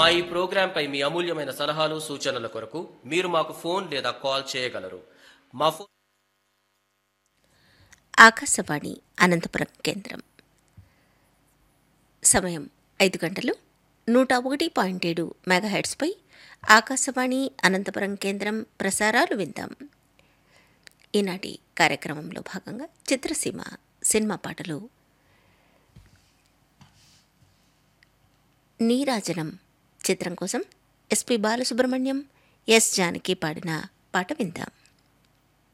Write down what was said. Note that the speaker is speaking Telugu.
మా ఈ ప్రోగ్రాంపై మీ అమూల్యమైన సలహాలు సూచనల కొరకు మీరు మాకు ఫోన్ లేదా కాల్ చేయగలరు మా ఫోన్ ఆకాశవాణి అనంతపురం కేంద్రం సమయం ఐదు గంటలు నూట ఒకటి పాయింట్ ఏడు మెగాహెడ్స్పై ఆకాశవాణి అనంతపురం కేంద్రం ప్రసారాలు విందాం ఈనాటి కార్యక్రమంలో భాగంగా చిత్రసీమ సినిమా పాటలు నీరాజనం చిత్రం కోసం ఎస్పి బాలసుబ్రహ్మణ్యం ఎస్ జానకి పాడిన పాట విందాం